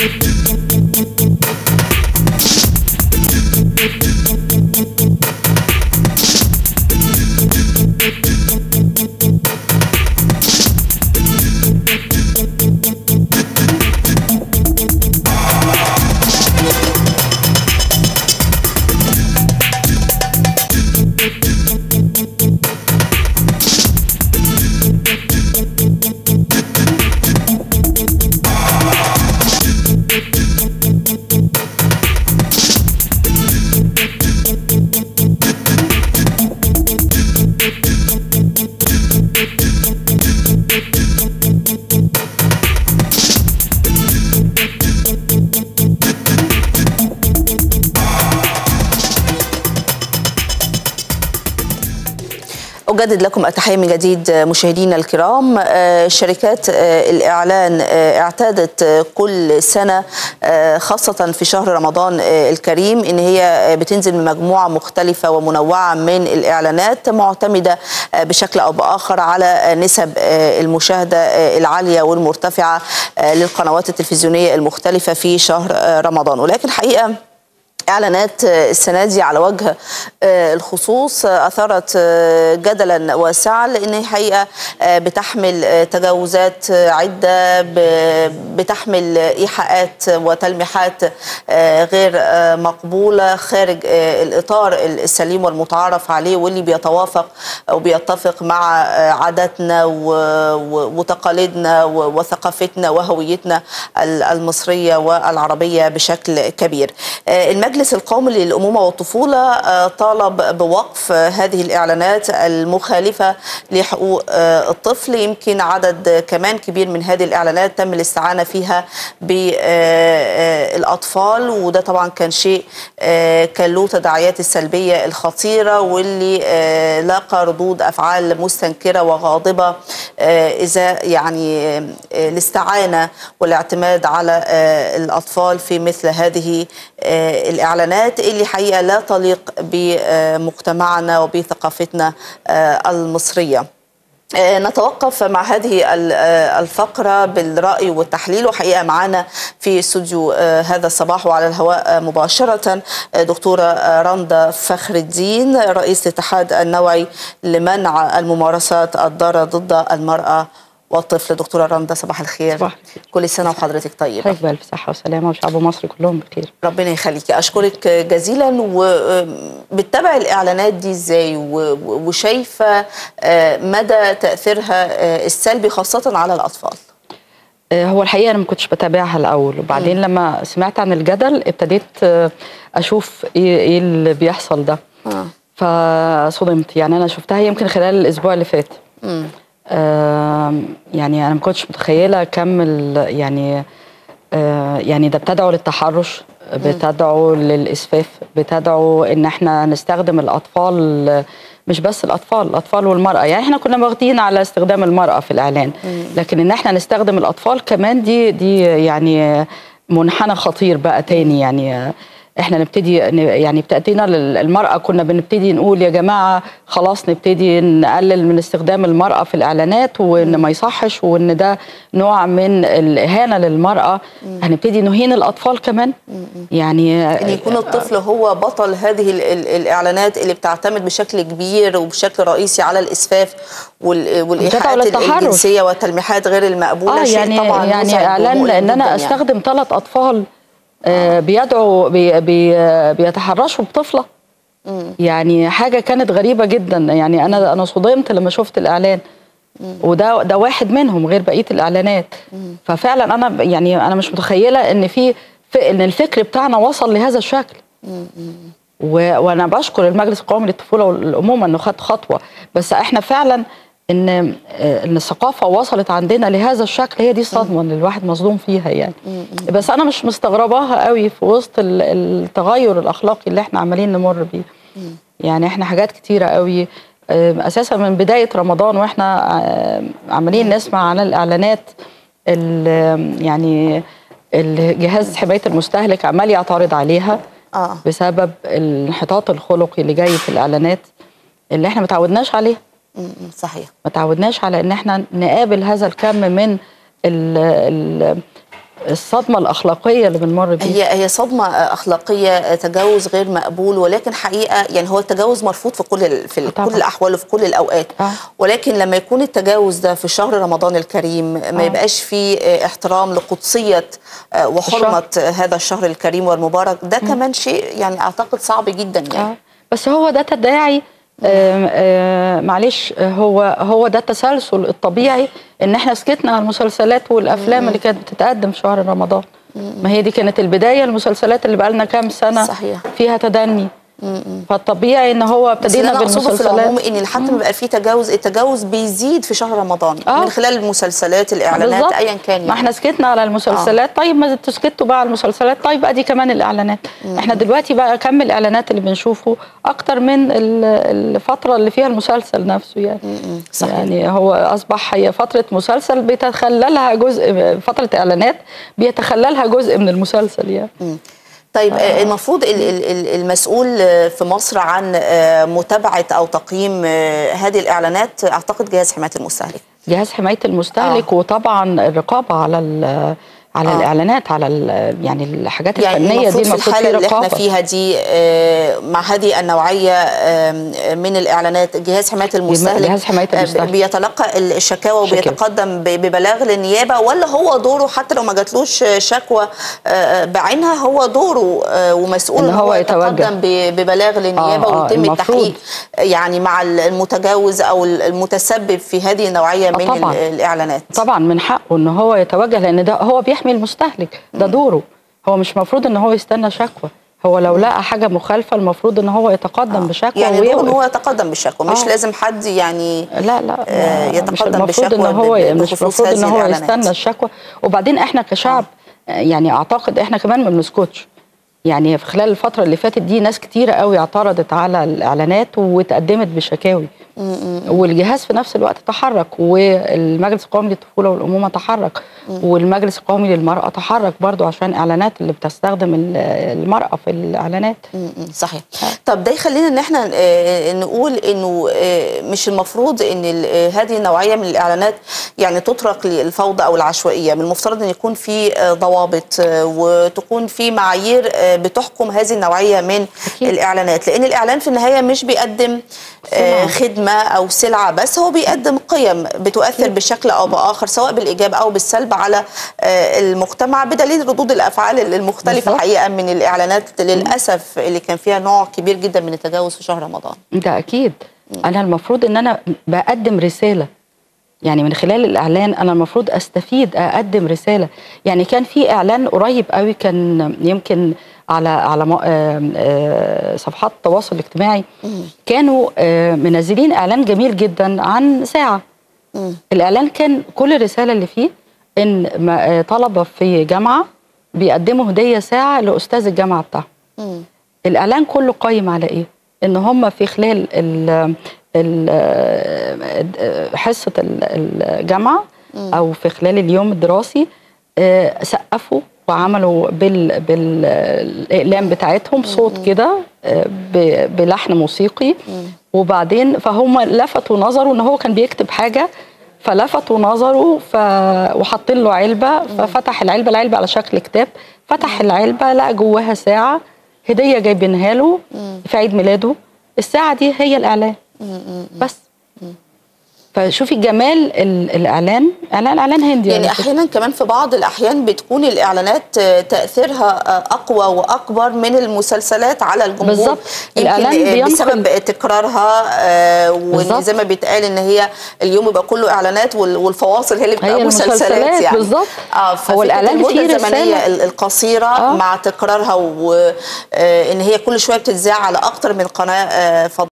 أجدد لكم التحية من جديد مشاهدينا الكرام شركات الإعلان اعتادت كل سنة خاصة في شهر رمضان الكريم إن هي بتنزل من مجموعة مختلفة ومنوعة من الإعلانات معتمدة بشكل أو بآخر على نسب المشاهدة العالية والمرتفعة للقنوات التلفزيونية المختلفة في شهر رمضان ولكن حقيقة اعلانات السنه دي على وجه الخصوص اثارت جدلا واسعا لان هي حقيقه بتحمل تجاوزات عده بتحمل ايحاءات وتلميحات غير مقبوله خارج الاطار السليم والمتعارف عليه واللي بيتوافق وبيتفق مع عاداتنا وتقاليدنا وثقافتنا وهويتنا المصريه والعربيه بشكل كبير. المجلس القومي للأمومة والطفولة طالب بوقف هذه الإعلانات المخالفة لحقوق الطفل يمكن عدد كمان كبير من هذه الإعلانات تم الاستعانة فيها بالأطفال وده طبعا كان شيء كان له تداعيات السلبية الخطيرة واللي لاقى ردود أفعال مستنكرة وغاضبة إذا يعني الاستعانة والاعتماد على الأطفال في مثل هذه الإعلانات اللي حقيقة لا تليق بمجتمعنا وبثقافتنا المصرية نتوقف مع هذه الفقرة بالرأي والتحليل وحقيقة معنا في استوديو هذا الصباح وعلى الهواء مباشرة دكتورة رندا فخر الدين رئيس الاتحاد النوعي لمنع الممارسات الضارة ضد المرأة والطفل دكتوره رندا صباح الخير صباح الخير كل سنه وحضرتك طيبه حضرتك بألف صحه وسلامه وشعب مصر كلهم بخير ربنا يخليكي اشكرك جزيلا وبتتابع الاعلانات دي ازاي وشايفه مدى تاثيرها السلبي خاصه على الاطفال هو الحقيقه انا ما كنتش بتابعها الاول وبعدين م. لما سمعت عن الجدل ابتديت اشوف ايه, إيه اللي بيحصل ده آه. فصدمت يعني انا شفتها يمكن خلال الاسبوع اللي فات م. آه يعني انا ما كنتش متخيله كم يعني آه يعني ده بتدعو للتحرش بتدعو للاسفاف بتدعو ان احنا نستخدم الاطفال مش بس الاطفال الاطفال والمراه يعني احنا كنا واخدين على استخدام المراه في الاعلان لكن ان احنا نستخدم الاطفال كمان دي دي يعني منحنى خطير بقى تاني يعني احنا نبتدي يعني بتاتينا المراه كنا بنبتدي نقول يا جماعه خلاص نبتدي نقلل من استخدام المراه في الاعلانات وان ما يصحش وان ده نوع من الاهانه للمراه هنبتدي نهين الاطفال كمان يعني ان يكون الطفل هو بطل هذه الاعلانات اللي بتعتمد بشكل كبير وبشكل رئيسي على الاسفاف والايحاءات الجنسيه والتلميحات غير المقبوله آه يعني شيء طبعا يعني اعلان ان انا استخدم ثلاث اطفال آه بيدعوا بي بي بيتحرشوا بطفله مم. يعني حاجه كانت غريبه جدا يعني انا انا صدمت لما شفت الاعلان مم. وده ده واحد منهم غير بقيه الاعلانات مم. ففعلا انا يعني انا مش متخيله ان في ان الفكر بتاعنا وصل لهذا الشكل وانا بشكر المجلس القومي للطفوله والامومه انه خد خطوه بس احنا فعلا ان ان الثقافه وصلت عندنا لهذا الشكل هي دي الصدمه اللي الواحد مصدوم فيها يعني بس انا مش مستغرباها قوي في وسط التغير الاخلاقي اللي احنا عمالين نمر بيه يعني احنا حاجات كتيره قوي اساسا من بدايه رمضان واحنا عمالين نسمع عن الاعلانات يعني الجهاز حمايه المستهلك عمال يعترض عليها آه. بسبب الانحطاط الخلقي اللي جاي في الاعلانات اللي احنا ما تعودناش عليه صحيح ما تعودناش على ان احنا نقابل هذا الكم من ال ال الصدمه الاخلاقيه اللي بنمر بيها هي هي صدمه اخلاقيه تجاوز غير مقبول ولكن حقيقه يعني هو التجاوز مرفوض في كل ال- في طبعاً. كل الاحوال وفي كل الاوقات آه. ولكن لما يكون التجاوز ده في شهر رمضان الكريم ما آه. يبقاش فيه آه، احترام لقدسيه آه، وحرمه هذا الشهر الكريم والمبارك ده كمان شيء يعني اعتقد صعب جدا يعني آه. بس هو ده تداعي آه آه معلش آه، هو هو ده التسلسل الطبيعي ان احنا سكتنا على المسلسلات والافلام اللي كانت بتتقدم في شهر رمضان ما هي دي كانت البدايه المسلسلات اللي بقالنا كام سنه صحيح. فيها تدني فالطبيعي ان هو بس اللي ابتدينا انا اقصده في العموم بالمسلسلات ان لحد ما يبقى فيه تجاوز التجاوز بيزيد في شهر رمضان آه. من خلال المسلسلات الاعلانات بالظبط. ايا كان يعني ما احنا سكتنا على المسلسلات طيب ما تسكتوا بقى على المسلسلات طيب ادي كمان الاعلانات احنا دلوقتي بقى كم الاعلانات اللي بنشوفه اكتر من ال- الفتره اللي فيها المسلسل نفسه يعني صحيح. يعني هو اصبح هي فتره مسلسل بيتخللها جزء فتره اعلانات بيتخللها جزء من المسلسل يعني طيب آه. المفروض ال- ال- ال- المسؤول آه، في مصر عن آه، متابعه او تقييم آه، هذه الاعلانات اعتقد جهاز حمايه المستهلك جهاز حمايه المستهلك آه. وطبعا الرقابه على ال- على آه. الاعلانات على ال- يعني الحاجات يعني الفنيه دي المفروض في المفروض الحاله في اللي احنا رقابه فيها دي آه، مع هذه النوعيه آه، من الاعلانات جهاز حمايه المستهلك جهاز حماية آه، المستهلك. بيتلقى الشكاوى شكاوى. وبيتقدم ب- ببلاغ للنيابه ولا هو دوره حتى لو ما جاتلوش شكوى آه، بعينها هو دوره آه، ومسؤول إن ان هو هو يتوجه. يتقدم ب- ببلاغ للنيابه آه، آه، ويتم المفروض. التحقيق يعني مع المتجاوز او المتسبب في هذه النوعيه من طبعاً. ال- الاعلانات طبعا من حقه ان هو يتوجه لان ده هو بيحمي المستهلك ده دوره هو مش مفروض ان هو يستنى شكوى هو لو لقى حاجه مخالفه المفروض ان هو يتقدم بشكوى يعني دوره ان ويوقف. هو يتقدم بالشكوى مش آه. لازم حد يعني لا لا آه، مش يتقدم المفروض ان بشكوى هو ب- مش بخصوص المفروض ان هذه هو الإعلانات. يستنى الشكوى وبعدين احنا كشعب آه، يعني اعتقد احنا كمان ما بنسكتش يعني في خلال الفتره اللي فاتت دي ناس كتيره قوي اعترضت على الاعلانات واتقدمت بشكاوي والجهاز في نفس الوقت تحرك والمجلس القومي للطفوله والامومه تحرك والمجلس القومي للمراه تحرك برضو عشان اعلانات اللي بتستخدم ال- المراه في الاعلانات م- صحيح طب ده يخلينا ان احنا آه، نقول انه آه، مش المفروض ان ال- آه، هذه النوعيه من الاعلانات يعني تترك للفوضى او العشوائيه من المفترض ان يكون في آه، ضوابط آه، وتكون في معايير آه، بتحكم هذه النوعيه من أكيد. الاعلانات لان الاعلان في النهايه مش بيقدم آه، سلعة. خدمه او سلعه بس هو بيقدم قيم بتؤثر بشكل او باخر سواء بالايجاب او بالسلب على آه، المجتمع بدليل ردود الافعال المختلفه بالظبط. حقيقه من الاعلانات للاسف اللي كان فيها نوع كبير جدا من التجاوز في شهر رمضان ده اكيد انا المفروض ان انا بقدم رساله يعني من خلال الاعلان انا المفروض استفيد اقدم رساله يعني كان في اعلان قريب قوي كان يمكن على على م- آه، آه، صفحات التواصل الاجتماعي كانوا آه، منزلين اعلان جميل جدا عن ساعه الاعلان كان كل الرساله اللي فيه ان ما- آه، طلبه في جامعه بيقدموا هديه ساعه لاستاذ الجامعه بتاعهم الاعلان كله قايم على ايه ان هم في خلال ال ال حصه ال- الجامعه او في خلال اليوم الدراسي آه، سقفوا وعملوا بال بالاقلام بتاعتهم صوت كده آه، ب- بلحن موسيقي وبعدين فهم لفتوا نظره ان هو كان بيكتب حاجه فلفتوا نظره ف... وحاطين له علبه ففتح العلبه العلبه على شكل كتاب فتح العلبه لقى جواها ساعه هديه جايبينها له في عيد ميلاده الساعه دي هي الاعلان بس فشوفي جمال ال- الاعلان اعلان اعلان هندي يعني على فكرة. احيانا كمان في بعض الاحيان بتكون الاعلانات آه، تاثيرها آه، اقوى واكبر من المسلسلات على الجمهور بالظبط. الإعلان يمكن آه، بينقل- بسبب تكرارها آه، وان بالظبط. زي ما بيتقال ان هي اليوم يبقى كله اعلانات وال- والفواصل هي اللي بتبقى هي مسلسلات المسلسلات يعني بالظبط. اه هو ففكرة الإعلان المده فيه الزمنيه رسالة. ال- القصيره آه. مع تكرارها وان هي كل شويه بتتذاع على اكتر من قناه آه، فضائيه